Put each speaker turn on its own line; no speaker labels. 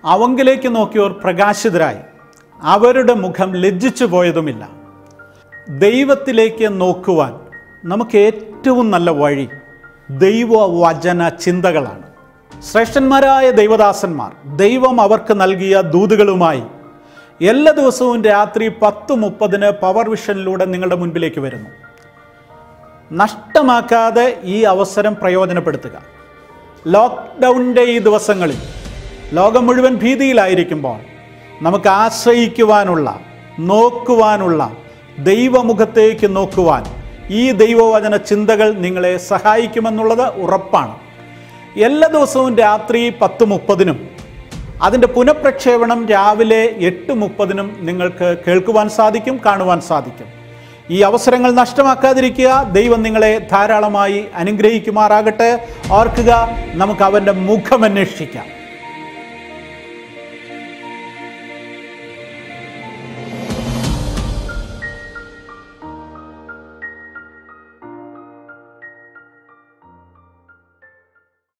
അവങ്കിലേക്ക് നോക്കിയവർ പ്രകാശിതരായി അവരുടെ മുഖം ലജ്ജിച്ചു പോയതുമില്ല ദൈവത്തിലേക്ക് നോക്കുവാൻ നമുക്ക് ഏറ്റവും നല്ല വഴി ദൈവവചന ചിന്തകളാണ് ശ്രേഷ്ഠന്മാരായ ദൈവദാസന്മാർ ദൈവം അവർക്ക് നൽകിയ ദൂതുകളുമായി എല്ലാ ദിവസവും രാത്രി പത്ത് മുപ്പതിന് പവർ വിഷനിലൂടെ നിങ്ങളുടെ മുൻപിലേക്ക് വരുന്നു നഷ്ടമാക്കാതെ ഈ അവസരം പ്രയോജനപ്പെടുത്തുക ലോക്ക്ഡൗണിൻ്റെ ഈ ദിവസങ്ങളിൽ ലോകം മുഴുവൻ ഭീതിയിലായിരിക്കുമ്പോൾ നമുക്ക് ആശ്രയിക്കുവാനുള്ള നോക്കുവാനുള്ള ദൈവമുഖത്തേക്ക് നോക്കുവാൻ ഈ ദൈവവചന ചിന്തകൾ നിങ്ങളെ സഹായിക്കുമെന്നുള്ളത് ഉറപ്പാണ് എല്ലാ ദിവസവും രാത്രി പത്ത് മുപ്പതിനും അതിൻ്റെ പുനഃപ്രക്ഷേപണം രാവിലെ എട്ട് മുപ്പതിനും നിങ്ങൾക്ക് കേൾക്കുവാൻ സാധിക്കും കാണുവാൻ സാധിക്കും ഈ അവസരങ്ങൾ നഷ്ടമാക്കാതിരിക്കുക ദൈവം നിങ്ങളെ ധാരാളമായി അനുഗ്രഹിക്കുമാറാകട്ടെ ഓർക്കുക നമുക്ക് അവൻ്റെ മുഖം അന്വേഷിക്കാം